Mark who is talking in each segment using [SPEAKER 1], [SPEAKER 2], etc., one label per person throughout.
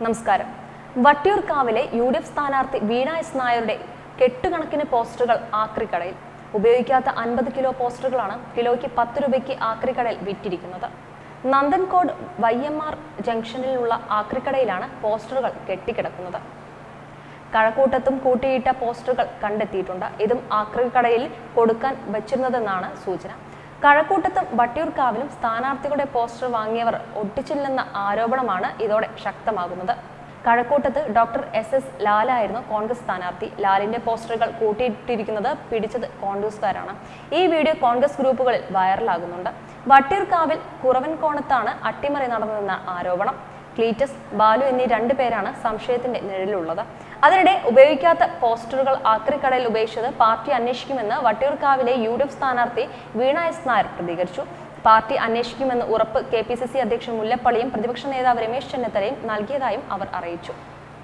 [SPEAKER 1] നമസ്കാരം വട്ടിയൂർക്കാവിലെ U D F സ്ഥാനാർത്ഥി വീണ S നായരുടെ കെട്ടുകണക്കിന് പോസ്റ്ററുകൾ ആക്രിക്കടയിൽ ഉപയോഗിക്കാത്ത അൻപത് കിലോ പോസ്റ്ററുകളാണ് കിലോയ്ക്ക് പത്ത് രൂപയ്ക്ക് ആക്രിക്കടയിൽ വിറ്റിരിക്കുന്നത് നന്ദൻകോട് വൈ എം ആർ ജംഗ്ഷനിലുള്ള ആക്രിക്കടയിലാണ് പോസ്റ്ററുകൾ കെട്ടിക്കിടക്കുന്നത് കഴക്കൂട്ടത്തും കൂട്ടിയിട്ട പോസ്റ്ററുകൾ കണ്ടെത്തിയിട്ടുണ്ട് ഇതും ആക്രിക്കടയിൽ കൊടുക്കാൻ വച്ചിരുന്നതെന്നാണ് സൂചന കഴക്കൂട്ടത്തും വട്ടിയൂർക്കാവിലും സ്ഥാനാർത്ഥികളുടെ പോസ്റ്റർ വാങ്ങിയവർ ഒട്ടിച്ചില്ലെന്ന ആരോപണമാണ് ഇതോടെ ശക്തമാകുന്നത് കഴക്കൂട്ടത്ത് ഡോക്ടർ എസ് എസ് ലാലായിരുന്നു കോൺഗ്രസ് സ്ഥാനാർത്ഥി ലാലിന്റെ പോസ്റ്ററുകൾ കൂട്ടിയിട്ടിരിക്കുന്നത് പിടിച്ചത് കോൺഗ്രസ്കാരാണ് ഈ വീഡിയോ കോൺഗ്രസ് ഗ്രൂപ്പുകളിൽ വൈറലാകുന്നുണ്ട് വട്ടിയൂർക്കാവിൽ കുറവൻകോണത്താണ് അട്ടിമറി നടന്നതെന്ന ആരോപണം ക്ലീറ്റസ് ബാലു എന്നീ രണ്ടു പേരാണ് സംശയത്തിന്റെ നിഴലിലുള്ളത് അതിനിടെ ഉപയോഗിക്കാത്ത പോസ്റ്ററുകൾ ആക്രിക്കടയിൽ ഉപേക്ഷിച്ചത് പാർട്ടി അന്വേഷിക്കുമെന്ന് വട്ടിയൂർക്കാവിലെ യു ഡി എഫ് സ്ഥാനാർത്ഥി വീണ എസ് നായർ പ്രതികരിച്ചു പാർട്ടി അന്വേഷിക്കുമെന്ന് ഉറപ്പ് കെ പി സി സി അധ്യക്ഷൻ മുല്ലപ്പള്ളിയും പ്രതിപക്ഷ നേതാവ് രമേശ് ചെന്നിത്തലയും നൽകിയതായും അവർ അറിയിച്ചു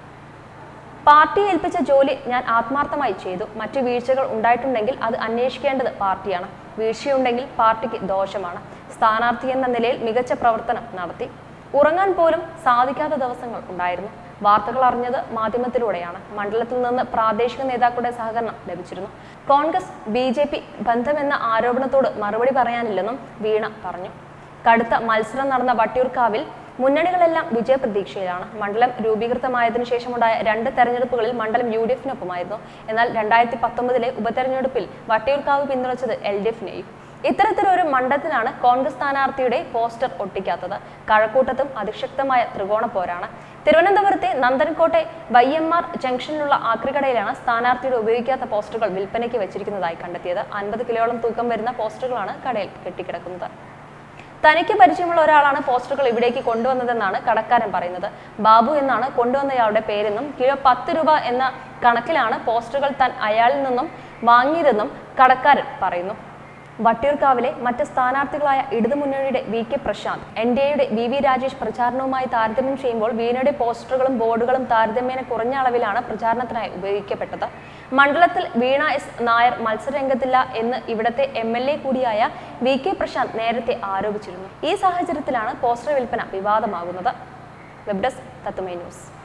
[SPEAKER 1] പാർട്ടി ഏൽപ്പിച്ച ജോലി ഞാൻ ആത്മാർത്ഥമായി ചെയ്തു മറ്റു വീഴ്ചകൾ ഉണ്ടായിട്ടുണ്ടെങ്കിൽ അത് അന്വേഷിക്കേണ്ടത് പാർട്ടിയാണ് വീഴ്ചയുണ്ടെങ്കിൽ പാർട്ടിക്ക് ദോഷമാണ് സ്ഥാനാർത്ഥി എന്ന നിലയിൽ മികച്ച പ്രവർത്തനം നടത്തി ഉറങ്ങാൻ പോലും സാധിക്കാത്ത ദിവസങ്ങൾ ഉണ്ടായിരുന്നു വാർത്തകൾ അറിഞ്ഞത് മാധ്യമത്തിലൂടെയാണ് മണ്ഡലത്തിൽ നിന്ന് പ്രാദേശിക നേതാക്കളുടെ സഹകരണം ലഭിച്ചിരുന്നു കോൺഗ്രസ് ബി ജെ പി ബന്ധമെന്ന ആരോപണത്തോട് മറുപടി പറയാനില്ലെന്നും വീണ പറഞ്ഞു കടുത്ത മത്സരം നടന്ന വട്ടിയൂർക്കാവിൽ മുന്നണികളെല്ലാം വിജയപ്രതീക്ഷയിലാണ് മണ്ഡലം രൂപീകൃതമായതിനു ശേഷമുണ്ടായ രണ്ട് തെരഞ്ഞെടുപ്പുകളിൽ മണ്ഡലം യു ഡി എഫിനൊപ്പമായിരുന്നു എന്നാൽ രണ്ടായിരത്തി പത്തൊമ്പതിലെ ഉപതെരഞ്ഞെടുപ്പിൽ വട്ടിയൂർക്കാവ് പിന്തുണച്ചത് എൽ ഡി എഫിനെയും ഇത്തരത്തിലൊരു മണ്ഡലത്തിലാണ് കോൺഗ്രസ് സ്ഥാനാർത്ഥിയുടെ പോസ്റ്റർ ഒട്ടിക്കാത്തത് കഴക്കൂട്ടത്തും അതിശക്തമായ ത്രികോണ പോരാണ് തിരുവനന്തപുരത്തെ നന്ദൻകോട്ടെ വൈ എം ആർ ജംഗ്ഷനിലുള്ള ആക്രിക്കടയിലാണ് സ്ഥാനാർത്ഥിയുടെ ഉപയോഗിക്കാത്ത പോസ്റ്ററുകൾ വിൽപ്പനയ്ക്ക് വെച്ചിരിക്കുന്നതായി കണ്ടെത്തിയത് അൻപത് കിലോളം തൂക്കം വരുന്ന പോസ്റ്ററുകളാണ് കടയിൽ കെട്ടിക്കിടക്കുന്നത് തനിക്ക് പരിചയമുള്ള ഒരാളാണ് പോസ്റ്ററുകൾ ഇവിടേക്ക് കൊണ്ടുവന്നതെന്നാണ് കടക്കാരൻ പറയുന്നത് ബാബു എന്നാണ് കൊണ്ടുവന്നയാളുടെ പേരെന്നും കിലോ പത്ത് രൂപ എന്ന കണക്കിലാണ് പോസ്റ്ററുകൾ താൻ അയാളിൽ നിന്നും വാങ്ങിയതെന്നും കടക്കാരൻ പറയുന്നു വട്ടിയൂർക്കാവിലെ മറ്റ് സ്ഥാനാർത്ഥികളായ ഇടതുമുന്നണിയുടെ V K Prasanth N D എയുടെ വി വി രാജേഷ് പ്രചാരണവുമായി താരതമ്യം ചെയ്യുമ്പോൾ വീണയുടെ പോസ്റ്ററുകളും ബോർഡുകളും താരതമ്യേന കുറഞ്ഞ അളവിലാണ് പ്രചാരണത്തിനായി ഉപയോഗിക്കപ്പെട്ടത് മണ്ഡലത്തിൽ വീണ എസ് നായർ മത്സരരംഗത്തില്ല എന്ന് ഇവിടത്തെ എം എൽ എ കൂടിയായ വി കെ പ്രശാന്ത് നേരത്തെ ആരോപിച്ചിരുന്നു ഈ സാഹചര്യത്തിലാണ് പോസ്റ്റർ വിൽപ്പന വിവാദമാകുന്നത് വെബ് ഡെസ്ക് തത്തുമൈ ന്യൂസ്